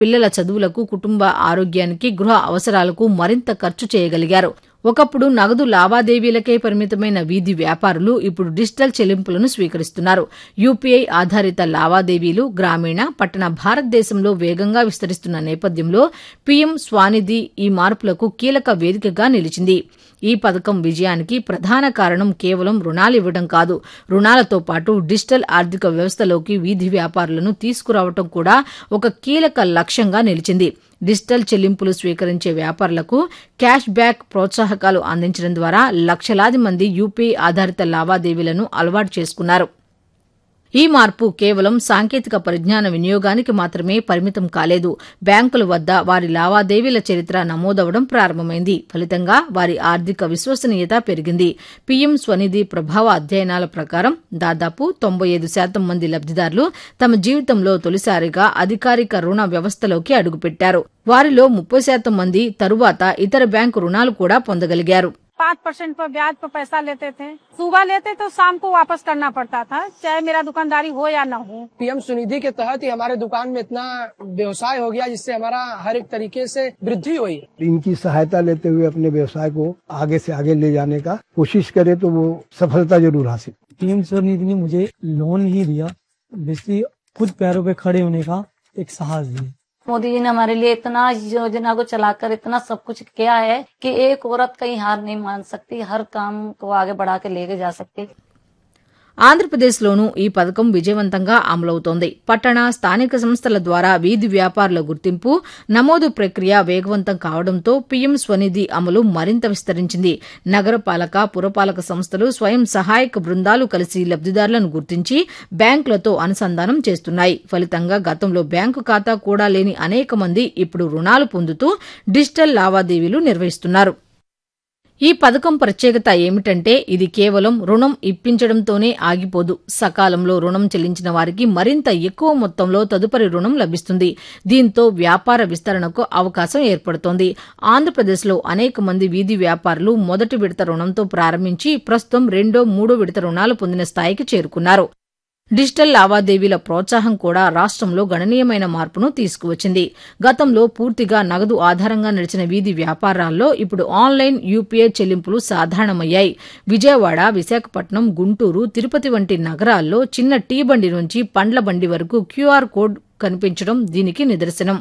పిల్లల చదువులకు కుటుంబ ఆరోగ్యానికి గృహ అవసరాలకు మరింత ఖర్చు చేయగలిగారు ఒకప్పుడు నగదు లావాదేవీలకే పరిమితమైన వీధి వ్యాపారులు ఇప్పుడు డిజిటల్ చెల్లింపులను స్వీకరిస్తున్నారు యూపీఐ ఆధారిత లావాదేవీలు గ్రామీణ పట్టణ భారతదేశంలో వేగంగా విస్తరిస్తున్న నేపథ్యంలో పీఎం స్వానిధి ఈ మార్పులకు కీలక వేదికగా నిలిచింది ఈ పథకం విజయానికి ప్రధాన కారణం కేవలం రుణాలు ఇవ్వడం కాదు రుణాలతో పాటు డిజిటల్ ఆర్థిక వ్యవస్థలోకి వీధి వ్యాపారులను తీసుకురావడం కూడా ఒక కీలక లక్ష్యంగా నిలిచింది డిజిటల్ చెల్లింపులు స్వీకరించే వ్యాపారులకు క్యాష్ బ్యాక్ ప్రోత్సాహకాలు అందించడం ద్వారా లక్షలాది మంది యూపీఐ ఆధారిత లావాదేవీలను అలవాటు చేసుకున్నారు ఈ మార్పు కేవలం సాంకేతిక పరిజ్ఞాన వినియోగానికి మాత్రమే పరిమితం కాలేదు బ్యాంకుల వద్ద వారి లావాదేవీల చరిత్ర నమోదవడం ప్రారంభమైంది ఫలితంగా వారి ఆర్థిక విశ్వసనీయత పెరిగింది పీఎం స్వనిధి ప్రభావ అధ్యయనాల ప్రకారం దాదాపు తొంభై ఐదు శాతం మంది లబ్దిదారులు తమ జీవితంలో తొలిసారిగా అధికారిక రుణ వ్యవస్థలోకి అడుగుపెట్టారు వారిలో ముప్పై శాతం మంది తరువాత ఇతర బ్యాంకు రుణాలు కూడా పొందగలిగారు पाँच परसेंट पर ब्याज पर पैसा लेते थे सुबह लेते तो शाम को वापस करना पड़ता था चाहे मेरा दुकानदारी हो या न हो पीएम सुनिधि के तहत ही हमारे दुकान में इतना व्यवसाय हो गया जिससे हमारा हर एक तरीके से वृद्धि हुई इनकी सहायता लेते हुए अपने व्यवसाय को आगे से आगे ले जाने का कोशिश करे तो वो सफलता जरूर हासिल पीएम स्वनिधि ने मुझे लोन ही दिया जिससे खुद पैरों पे खड़े होने का एक साहस दिया मोदी जी ने हमारे लिए इतना योजना को चलाकर इतना सब कुछ किया है कि एक औरत कहीं हार नहीं मान सकती हर काम को आगे बढ़ा के लेके जा सकती ఆంధ్రప్రదేశ్లోనూ ఈ పథకం విజయవంతంగా అమలవుతోంది పట్టణ స్థానిక సంస్థల ద్వారా వీధి వ్యాపారుల గుర్తింపు నమోదు ప్రక్రియ వేగవంతం కావడంతో పీఎం స్వనిధి అమలు మరింత విస్తరించింది నగరపాలక పురపాలక సంస్థలు స్వయం సహాయక బృందాలు కలిసి లబ్దిదారులను గుర్తించి బ్యాంకులతో అనుసంధానం చేస్తున్నాయి ఫలితంగా గతంలో బ్యాంకు ఖాతా కూడా లేని అనేక మంది ఇప్పుడు రుణాలు పొందుతూ డిజిటల్ లావాదేవీలు నిర్వహిస్తున్నారు ఈ పథకం ప్రత్యేకత ఏమిటంటే ఇది కేవలం రుణం ఇప్పించడంతోనే ఆగిపోదు సకాలంలో రుణం చెల్లించిన వారికి మరింత ఎక్కువ మొత్తంలో తదుపరి రుణం లభిస్తుంది దీంతో వ్యాపార విస్తరణకు అవకాశం ఏర్పడుతోంది ఆంధ్రప్రదేశ్లో అనేక మంది వీధి వ్యాపారులు మొదటి విడత రుణంతో ప్రారంభించి ప్రస్తుతం రెండో మూడో విడత రుణాలు పొందిన స్థాయికి చేరుకున్నారు డిజిటల్ లావాదేవీల ప్రోత్సాహం కూడా రాష్ట్రంలో గణనీయమైన మార్పును తీసుకువచ్చింది గతంలో పూర్తిగా నగదు ఆధారంగా నడిచిన వీధి వ్యాపారాల్లో ఇప్పుడు ఆన్లైన్ యూపీఐ చెల్లింపులు సాధారణమయ్యాయి విజయవాడ విశాఖపట్నం గుంటూరు తిరుపతి వంటి నగరాల్లో చిన్న టీ బండి నుంచి పండ్ల బండి వరకు క్యూఆర్ కోడ్ కనిపించడం దీనికి నిదర్శనం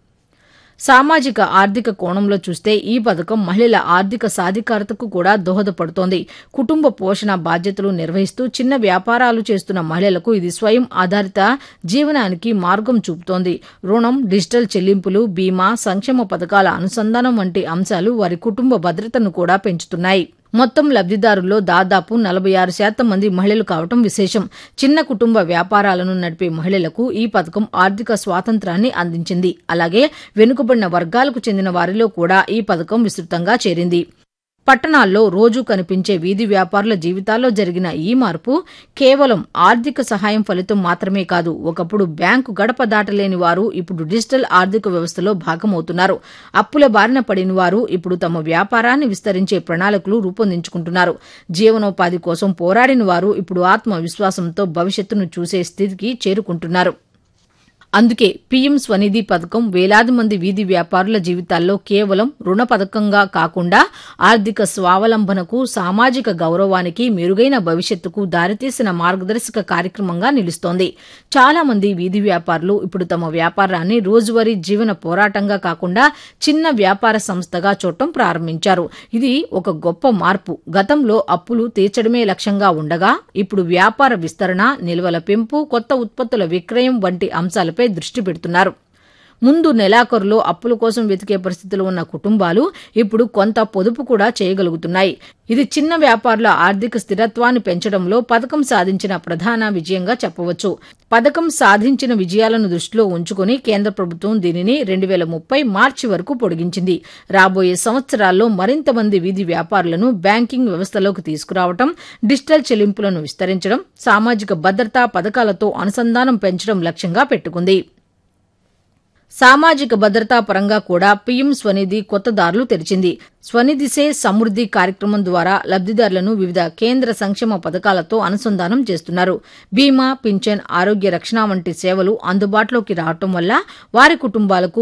సామాజిక ఆర్థిక కోణంలో చూస్తే ఈ పథకం మహిళల ఆర్థిక సాధికారతకు కూడా దోహదపడుతోంది కుటుంబ పోషణ బాధ్యతలు నిర్వహిస్తూ చిన్న వ్యాపారాలు చేస్తున్న మహిళలకు ఇది స్వయం ఆధారిత జీవనానికి మార్గం చూపుతోంది రుణం డిజిటల్ చెల్లింపులు బీమా సంక్షేమ పథకాల అనుసంధానం వంటి అంశాలు వారి కుటుంబ భద్రతను కూడా పెంచుతున్నాయి మొత్తం లబ్దిదారుల్లో దాదాపు నలభై ఆరు శాతం మంది మహిళలు కావటం విశేషం చిన్న కుటుంబ వ్యాపారాలను నడిపే మహిళలకు ఈ పథకం ఆర్థిక స్వాతంత్రాన్ని అందించింది అలాగే వెనుకబడిన వర్గాలకు చెందిన వారిలో కూడా ఈ పథకం విస్తృతంగా చేరింది పట్టణాల్లో రోజూ కనిపించే వీధి వ్యాపారుల జీవితాల్లో జరిగిన ఈ మార్పు కేవలం ఆర్థిక సహాయం ఫలితం మాత్రమే కాదు ఒకప్పుడు బ్యాంకు గడప దాటలేని వారు ఇప్పుడు డిజిటల్ ఆర్థిక వ్యవస్థలో భాగమవుతున్నారు అప్పుల బారిన పడిన వారు ఇప్పుడు తమ వ్యాపారాన్ని విస్తరించే ప్రణాళికలు రూపొందించుకుంటున్నారు జీవనోపాధి కోసం పోరాడిన వారు ఇప్పుడు ఆత్మవిశ్వాసంతో భవిష్యత్తును చూసే స్థితికి చేరుకుంటున్నారు అందుకే పీఎం స్వనిధి పథకం వేలాది మంది వీధి వ్యాపారుల జీవితాల్లో కేవలం రుణ పథకంగా కాకుండా ఆర్థిక స్వావలంబనకు సామాజిక గౌరవానికి మెరుగైన భవిష్యత్తుకు దారితీసిన మార్గదర్శక కార్యక్రమంగా నిలుస్తోంది చాలా మంది వీధి వ్యాపారులు ఇప్పుడు తమ వ్యాపారాన్ని రోజువారీ జీవన పోరాటంగా కాకుండా చిన్న వ్యాపార సంస్థగా చూడటం ప్రారంభించారు ఇది ఒక గొప్ప మార్పు గతంలో అప్పులు తీర్చడమే లక్ష్యంగా ఉండగా ఇప్పుడు వ్యాపార విస్తరణ నిల్వల పెంపు కొత్త ఉత్పత్తుల విక్రయం వంటి అంశాలపై దృష్టి పెడుతున్నారు ముందు నెలాఖరులో అప్పుల కోసం వెతికే పరిస్థితులు ఉన్న కుటుంబాలు ఇప్పుడు కొంత పొదుపు కూడా చేయగలుగుతున్నాయి ఇది చిన్న వ్యాపారుల ఆర్థిక స్థిరత్వాన్ని పెంచడంలో పథకం సాధించిన ప్రధాన విజయంగా చెప్పవచ్చు పథకం సాధించిన విజయాలను దృష్టిలో ఉంచుకుని కేంద్ర ప్రభుత్వం దీనిని రెండు వేల ముప్పై మార్చి వరకు పొడిగించింది రాబోయే సంవత్సరాల్లో మరింత మంది వీధి వ్యాపారులను బ్యాంకింగ్ వ్యవస్థలోకి తీసుకురావడం డిజిటల్ చెల్లింపులను విస్తరించడం సామాజిక భద్రతా పథకాలతో అనుసంధానం పెంచడం లక్ష్యంగా పెట్టుకుంది సామాజిక భద్రతా పరంగా కూడా పీఎం స్వనిధి కొత్త దారులు తెరిచింది స్వనిధి సే సమృద్ది కార్యక్రమం ద్వారా లబ్దిదారులను వివిధ కేంద్ర సంక్షేమ పథకాలతో అనుసంధానం చేస్తున్నారు బీమా పింఛన్ ఆరోగ్య రక్షణ వంటి సేవలు అందుబాటులోకి రావటం వల్ల వారి కుటుంబాలకు